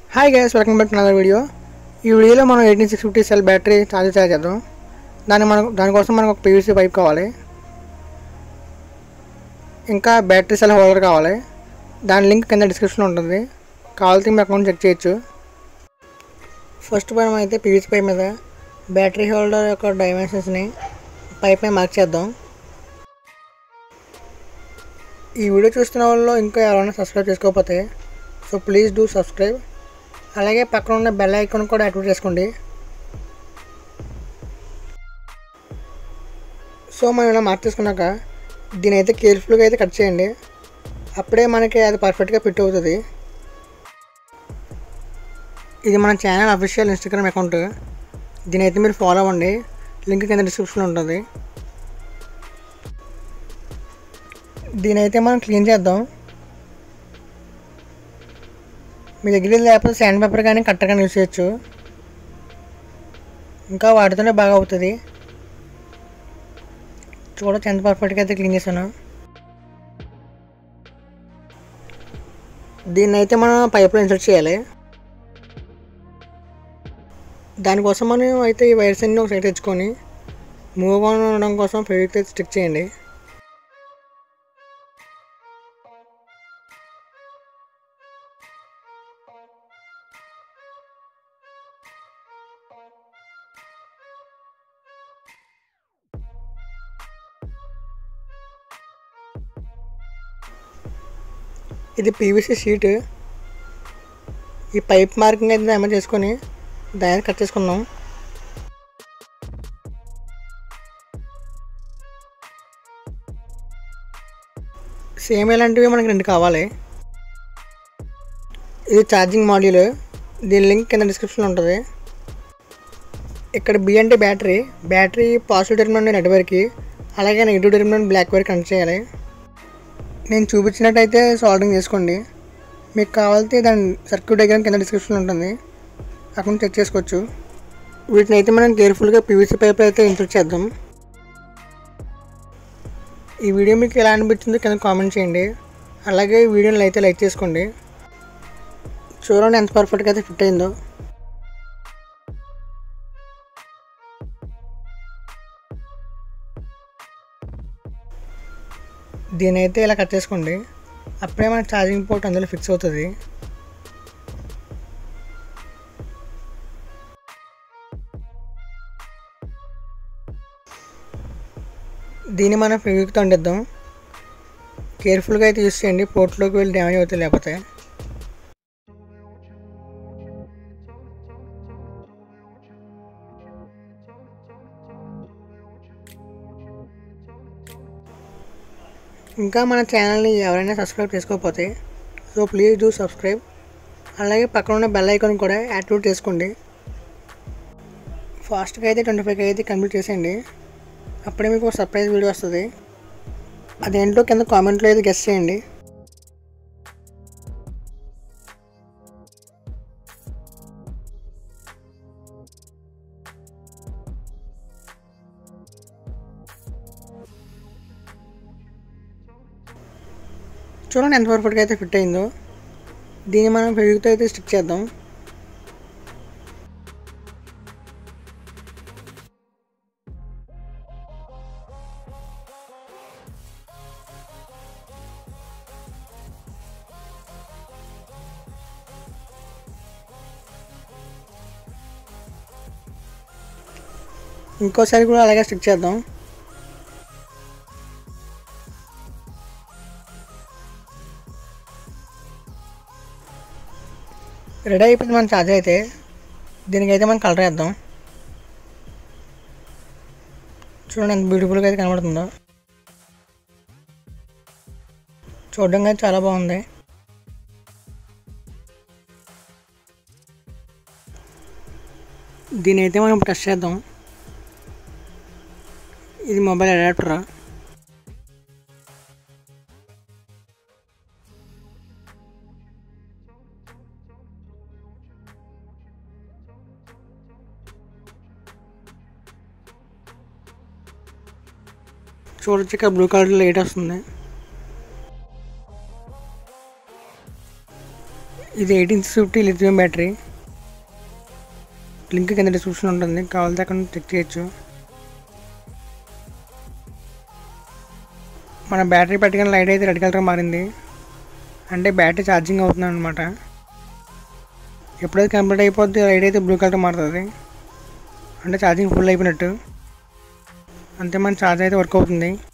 hi guys welcome back to another video ఈ వీడియోలో మనం eighteen six fifty cell battery charge charge చేద్దాం దాని మనకు దానికోసం మనకు ఒక పీవీసీ పైప్ కావాలి ఇంకా బ్యాటరీ సెల్ హోల్డర్ కావాలి దాని లింక్ కింద డిస్క్రిప్షన్లో ఉంటుంది కావాల్సి మీ అకౌంట్ చెక్ చేయొచ్చు ఫస్ట్ మనం అయితే పీవీసీ పైప్ మీద బ్యాటరీ హోల్డర్ యొక్క డైమెన్షన్స్ని పైప్ మీద మార్క్ చేద్దాం ఈ వీడియో చూస్తున్న వాళ్ళు ఇంకా ఎవరైనా సబ్స్క్రైబ్ చేసుకోకపోతే సో ప్లీజ్ డూ సబ్స్క్రైబ్ అలాగే పక్కన ఉన్న బెల్ ఐకాన్ కూడా యాక్టివేట్ చేసుకోండి సో మనం ఇలా మార్క్ చేసుకున్నాక దీని అయితే కేర్ఫుల్గా అయితే కట్ చేయండి అప్పుడే మనకి అది పర్ఫెక్ట్గా ఫిట్ అవుతుంది ఇది మన ఛానల్ అఫీషియల్ ఇన్స్టాగ్రామ్ అకౌంట్ దీని అయితే మీరు ఫాలో అవ్వండి లింక్ కింద డిస్క్రిప్షన్లో ఉంటుంది దీని అయితే మనం క్లీన్ చేద్దాం మీ దగ్గర ఇది లేకపోతే శాండ్ పేపర్ కానీ కట్టర్ కానీ యూస్ చేయొచ్చు ఇంకా వాటితోనే బాగా అవుతుంది చూడొచ్చు ఎంత పర్ఫెక్ట్గా అయితే క్లీన్ చేశాను దీన్ని అయితే మనం పైప్లో ఇన్సర్ట్ చేయాలి దానికోసం మనం అయితే ఈ వైర్స్ అన్ని ఒక సైడ్ తెచ్చుకొని మూవ్ ఆన్ ఉండడం కోసం ఫెవిక్ స్టిక్ చేయండి ఇది పీవీసీ షీట్ ఈ పైప్ మార్కింగ్ అయితే ఏమైనా చేసుకొని దాన్ని కట్ చేసుకుందాం సేమ్ ఇలాంటివి మనకి రెండు కావాలి ఇది ఛార్జింగ్ మాడ్యూల్ దీని లింక్ కింద డిస్క్రిప్షన్లో ఉంటుంది ఇక్కడ బి అంటే బ్యాటరీ బ్యాటరీ పాజిటివ్ టెర్మినల్ నుండి రెడ్ వైర్కి అలాగే నెగిటివ్ టెర్మినల్ నుండి బ్లాక్ వైర్ కనెక్ట్ చేయాలి నేను చూపించినట్టయితే సాల్డింగ్ చేసుకోండి మీకు కావాలితే దాని సర్క్యూట్ డయాగ్రామ్ కింద డిస్క్రిప్షన్లో ఉంటుంది అక్కడ చెక్ చేసుకోవచ్చు వీటిని అయితే మనం కేర్ఫుల్గా పీవీసీ పైప్ అయితే ఇన్సర్ట్ చేద్దాం ఈ వీడియో మీకు ఎలా అనిపించిందో కింద కామెంట్ చేయండి అలాగే ఈ వీడియోని అయితే లైక్ చేసుకోండి చూడండి ఎంత పర్ఫెక్ట్గా అయితే ఫిట్ అయిందో దీని అయితే ఇలా కట్ చేసుకోండి అప్పుడే మన ఛార్జింగ్ పోర్ట్ అందులో ఫిక్స్ అవుతుంది దీన్ని మనం ఫెవిక్తో అంటిద్దాం కేర్ఫుల్గా అయితే యూస్ చేయండి పోర్ట్లోకి వెళ్ళి డ్యామేజ్ అవుతుంది లేకపోతే ఇంకా మన ఛానల్ని ఎవరైనా సబ్స్క్రైబ్ చేసుకోకపోతే సో ప్లీజ్ డూ సబ్స్క్రైబ్ అలాగే పక్కన ఉన్న బెల్ ఐకాన్ కూడా యాక్టివేట్ చేసుకోండి ఫాస్ట్గా అయితే ట్వంటీ ఫైవ్ అయితే కంప్లీట్ చేసేయండి అప్పుడే మీకు ఒక సర్ప్రైజ్ వీడియో వస్తుంది అదేంటో కింద కామెంట్లో అయితే గెస్ట్ చేయండి చూడండి ఎంత పర్ఫెక్ట్గా అయితే ఫిట్ అయిందో దీన్ని మనం ఫెవిక్తో అయితే స్టిక్ చేద్దాం ఇంకోసారి కూడా అలాగే స్టిక్ చేద్దాం రెడీ అయిపోయింది మన ఛార్జర్ అయితే దీనికైతే మనం కలర్ వేద్దాం చూడండి ఎంత బ్యూటిఫుల్గా అయితే కనబడుతుందో చూడడానికి అయితే చాలా బాగుంది దీని అయితే మనం టెస్ట్ చేద్దాం ఇది మొబైల్ అడాప్టరా చూడొచ్చు ఇక్కడ బ్లూ కలర్ లైట్ వస్తుంది ఇది eighteen fifty lithium battery link కింద డిస్క్రిప్షన్ ఉంటుంది కావాలంటే అక్కడ చెక్ చేయొచ్చు మన బ్యాటరీ పెట్టుకున్న లైట్ అయితే రెడ్ కలర్ మారింది అంటే బ్యాటరీ ఛార్జింగ్ అవుతుంది అనమాట ఎప్పుడైతే కంప్లీట్ అయిపోద్ది లైట్ అయితే బ్లూ కలర్ మారుతుంది అంటే ఛార్జింగ్ ఫుల్ అయిపోయినట్టు అంతే మన ఛార్జ్ అయితే వర్క్ అవుతుంది